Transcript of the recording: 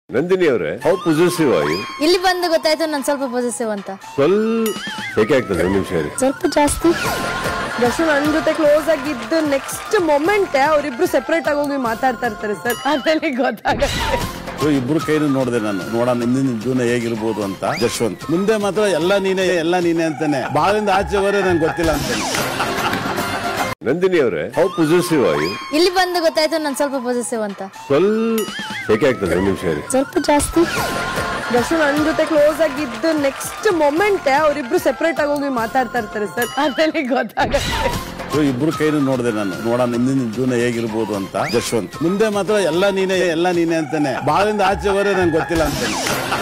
ನಂದಿನಿ ಅವರೇ how possessive ಆಗಿ ಇಲ್ಲಿ ಬಂದು ಗೊತ್ತಾಯ್ತು ನಾನು ಸ್ವಲ್ಪ ಪೊಸೆಸಿವ್ ಅಂತ ಸ್ವಲ್ಪ ಹೇಗೆ ಆಗ್ತದೆ ಒಂದು ನಿಮಿಷ ಇರಿ ಸ್ವಲ್ಪ ಜಾಸ್ತಿ ದರ್ಶನ್ ನನ್ನ ಜೊತೆ ಕ್ಲೋಸ್ ಆಗಿದ್ದು ನೆಕ್ಸ್ಟ್ ಮೊಮೆಂಟ್ ಅವರಿಬ್ರು ಸೆಪರೇಟ್ ಆಗಿ ಹೋಗಿ ಮಾತಾಡ್ತಾ ಇರ್ತಾರೆ ಸರ್ ಅದ್ರಲ್ಲಿ ಗೊತ್ತಾಗುತ್ತೆ ಸೊ ಇಬ್ರು ಕೈನು ನೋಡಿದೆ ನಾನು ನೋಡೋಣ ಮುಂದಿನ ಜೀವನ ಹೇಗಿರ್ಬೋದು ಅಂತ ಜಶ್ವಂತ್ ಮುಂದೆ ಮಾತ್ರ ಎಲ್ಲ ನೀನೇ ಎಲ್ಲ ನೀನೇ ಅಂತಾನೆ ಬಾಳಿಂದ ಆಚೆ ಹೋದ್ರೆ ನಂಗೆ ಗೊತ್ತಿಲ್ಲ ಅಂತಾನೆ ನಂದಿನಿ ಅವರೇ ಹೌ ಪೊಸೆಸಿವ್ ಆಗಿ ಇಲ್ಲಿ ಬಂದು ಗೊತ್ತಾಯ್ತು ನಾನು ಸ್ವಲ್ಪ ಪೊಸೆಸಿವ್ ಅಂತ ಸ್ವಲ್ಪ ಹೇಗೆ ಆಗ್ತದೆ ಒಂದು ನಿಮಿಷ ಇರಿ ಸ್ವಲ್ಪ ಜಾಸ್ತಿ ದರ್ಶನ್ ನನ್ನ ಜೊತೆ ಕ್ಲೋಸ್ ಆಗಿದ್ದು ನೆಕ್ಸ್ಟ್ ಮೊಮೆಂಟ್ ಅವರಿಬ್ರು ಸೆಪರೇಟ್ ಆಗಿ ಹೋಗಿ ಮಾತಾಡ್ತಾ ಇರ್ತಾರೆ ಸರ್ ಅದ್ರಲ್ಲಿ ಗೊತ್ತಾಗುತ್ತೆ ಸೊ ಇಬ್ರು ಕೈನು ನೋಡಿದೆ ನಾನು ನೋಡೋಣ ಮುಂದಿನ ಜೀವನ ಹೇಗಿರ್ಬೋದು ಅಂತ ಜಶ್ವಂತ್ ಮುಂದೆ ಮಾತ್ರ ಎಲ್ಲ ನೀನೇ ಎಲ್ಲ ನೀನೇ ಅಂತಾನೆ ಬಾಳಿಂದ ಆಚೆ ಹೋದ್ರೆ ನಂಗೆ ಗೊತ್ತಿಲ್ಲ ಅಂತಾನೆ